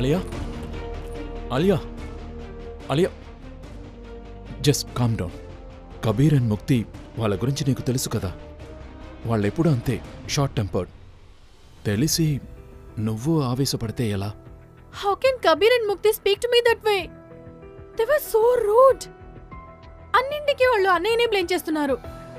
Alia Alia Alia just calm down Kabir and Mukti వాళ్ళ గురించి నీకు తెలుసు కదా వాళ్ళెప్పుడూ అంతే షార్ట్ టెంపర్డ్ తెలిసి నువ్వు ఆవేశపడితే ఎలా how can Kabir and Mukti speak to me that way they were so rude అన్నింటికి వాళ్ళు అన్నయ్యనే బ్లేమ్ చేస్తున్నారు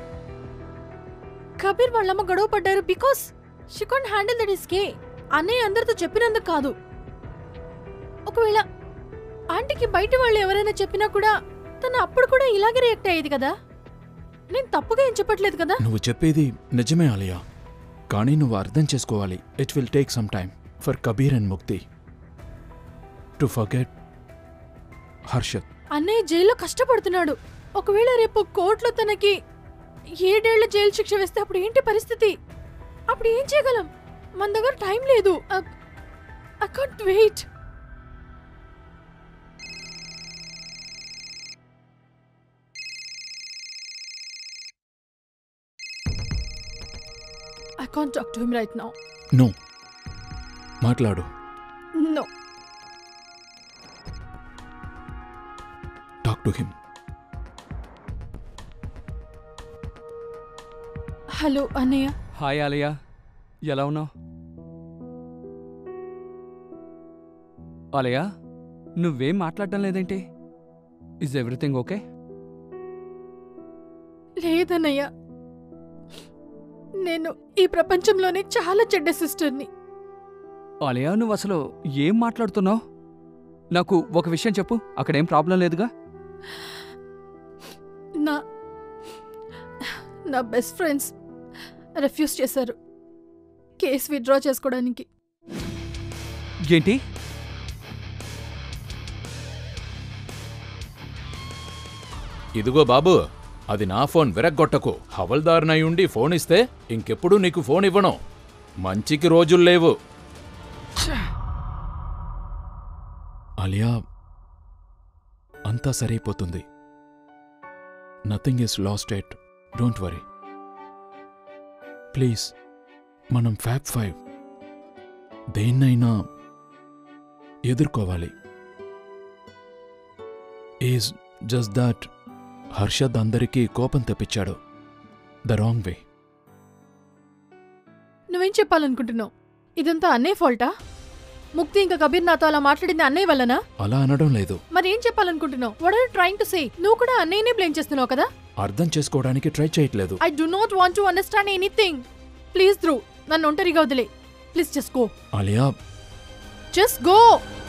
కబీర్ వాళ్ళమ్మ గొడవ పడ్డారు because she can't handle that is కే అన్నయ్య అందరితో చెప్పినందుకు కాదు ఒకవేళ ఆంటీకి బయట వాళ్ళు ఎవరైనా చెప్పినా కూడా తను అప్పుడు కూడా ఇలాగే రియాక్ట్ అయ్యేది కదా నేను తప్పుగా ఏం చెప్పట్లేదు కదా నువ్వు చెప్పేది నిజమే ఆలియా కానీ నువ్వు అర్థం చేసుకోవాలి it will take some time for Kabir and Mukti to forget Harshad అన్నయ్య జైల్లో కష్టపడుతున్నాడు ఒకవేళ రేపు కోర్టులో తనకి ఏడేళ్ల జైలు శిక్ష వేస్తే అప్పుడు ఏంటి పరిస్థితి అప్పుడు ఏం చేయగలం మన దగ్గర టైం లేదు I can't wait I can't talk to him right now no మాట్లాడు no talk to him hello అన్నయ్య హాయ్ ఆలయ ఎలా ఉన్నావు ఆలయ నువ్వేం మాట్లాడటం లేదేంటి ఇస్ ఎవ్రీథింగ్ ఓకే లేదన్నయ్య నేను ఈ ప్రపంచంలోనే చాలా చెడ్డ సిస్టర్ని ఆలయ నువ్వు అసలు ఏం మాట్లాడుతున్నావు నాకు ఒక విషయం చెప్పు అక్కడేం ప్రాబ్లం లేదుగా నా నా బెస్ట్ ఫ్రెండ్స్ రెఫ్యూజ్ చేశారు కేసు విత్డ్రా చేసుకోవడానికి ఏంటి ఇదిగో బాబు అది నా ఫోన్ విరగ్గొట్టకు హవల్దారునై ఉండి ఫోన్ ఇస్తే ఇంకెప్పుడు నీకు ఫోన్ ఇవ్వను మంచికి రోజులు లేవు అలియా అంతా సరైపోతుంది nothing is lost at don't worry please మనం ఫ్యాబ్ ఫైవ్ దేన్నైనా ఎదుర్కోవాలి ఈజ్ జస్ట్ దాట్ హర్షద్ అందరికీ కోపం తెప్పించాడు ద రాంగ్ వే నువ్వేం చెప్పాలనుకుంటున్నావు ఇదంతా అన్నయ్య ఫాల్టా ముక్తి ఇంకా కబీర్ నాతో అలా మాట్లాడింది అన్నయ్య వల్లనా అలా అనడం లేదు మరి ఏం చెప్పాలనుకుంటున్నావు what are trying to say నువ్వు కూడా అన్నయ్యనే బ్లేమ్ చేస్తున్నావు కదా అర్థం చేసుకోవడానికి ట్రై చేయట్లేదు I do not want to understand anything please Dhruv నన్ను ఒంటరిగా వదిలే please just go Alia just go